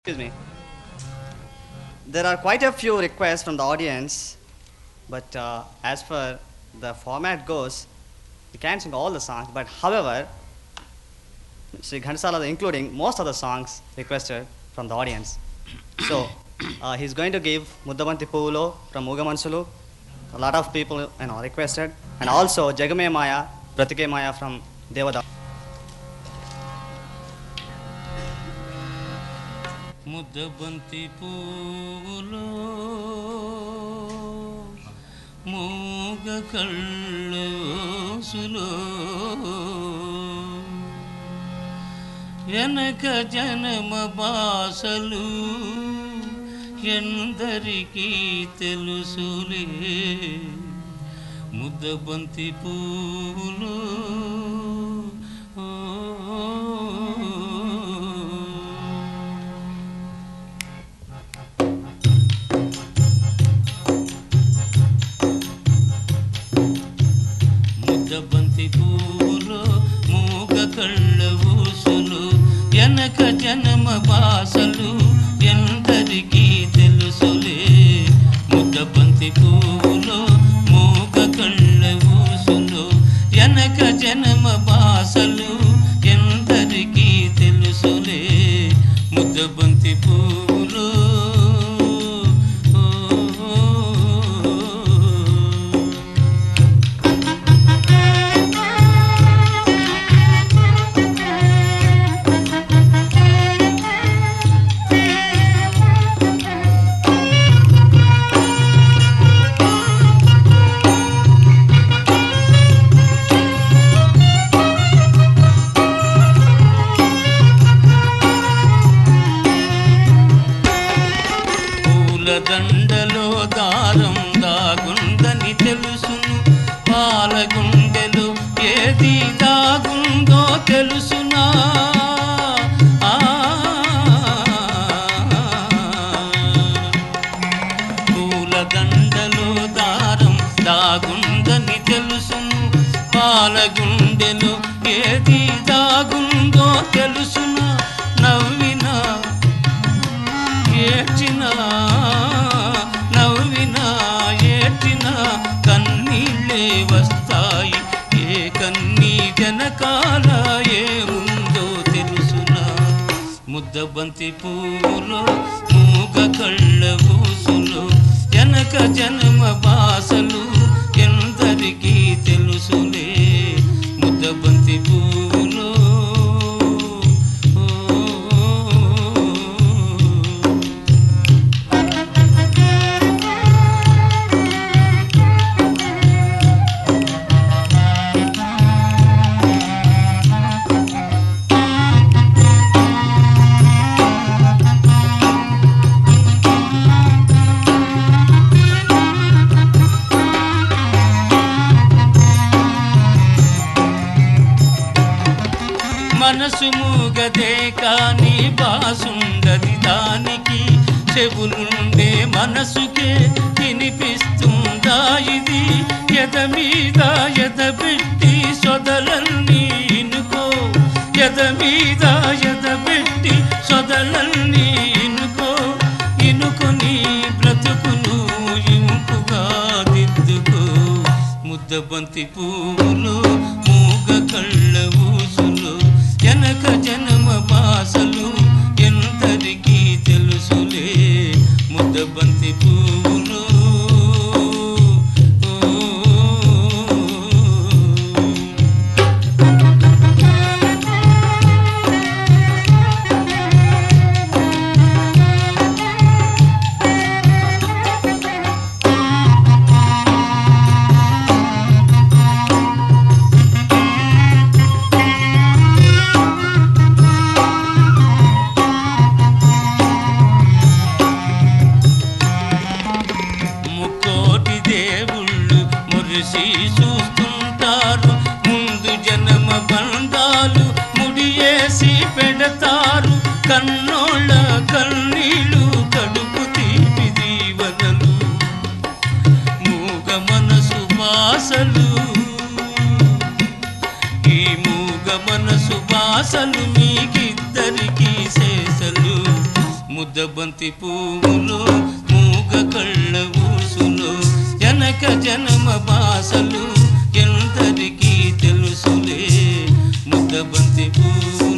Excuse me. There are quite a few requests from the audience, but uh, as per the format goes, we can't sing all the songs. But however, Sri Ghansala is including most of the songs requested from the audience. So uh, he's going to give Muddabanti Puvulo from Mugamansulu. A lot of people you know requested, and also Jagame Maya, Pratike Maya from Devada. ముద్దబంతి పూలో మూగ కళ్ళోసులో వెనక జనమ బాసలు ఎందరికీ తెలుసులే ముద్దబంతి పూలో ముద్దబంతి పూలో మూగ కళ్ళ ఊసులు వెనక జనమ బాసలు ఎందరికీ తెలుసులే ముద్దబంతి పూలో మూగ కళ్ళ ఊసులు వెనక జనమ బాసలు ఎందరికీ తెలుసులే ముద్దబంతి పూలో పూలదండలో దారం దాగుందని తెలుసును పాలగుండెలో ఏది దాగుందో తెలుసునా ఆ. పూలదండలో దారం దాగుందని తెలుసును పాలగుండెలో ఏది దాగుందో తెలుసునా నవ్వినా ఏడ్చిన నవ్విన ఏడ్చిన కన్నీళ్ళే వస్తాయి ఏ కన్నీ జనకాల ఏముందో తెలుసునా ముద్దబంతి పూలో మూగ కళ్ళ ఊసులు వెనక జన్మ బాసలు ఎందరికీ తెలుసులే ముద్దబంతి పూలో మనసు మూగదే కాని బాసుండది దానికి చెవులుండే మనసుకే వినిపిస్తుందా ఇది ఎద మీద ఎద పెట్టి సొదలన్నీ ఇనుకో ఎద మీద ఎద పెట్టి సొదలన్నీ ఇనుకో ఇనుకొని బ్రతుకును ఇంపుగా దిద్దుకో ముద్దబంతి పూలు మూగ కళ్ళ ఊసులు వెనక జనమ బాసలు ఎందరికీ తెలుసులే ముద్దబంతి పూలు ముక్కోటి దేవుళ్ళు మురిసి చూస్తుంటారు ముందు జనమ బంధాలు ముడియేసి పెడతారు కన్నోళ్ళ కన్నీళ్ళు కడుపు తీపి దీవనలు మూగ మనసు బాసలు ఈ మూగ మనసు బాసలు మీకిద్దరికీ శేషలు ముద్దబంతి పువ్వులు మూగ కళ్ళ ఊసులు జనక జనమ భాషలు ఎందరికీ తెలుసులే ముద్దబంతి పువ్వు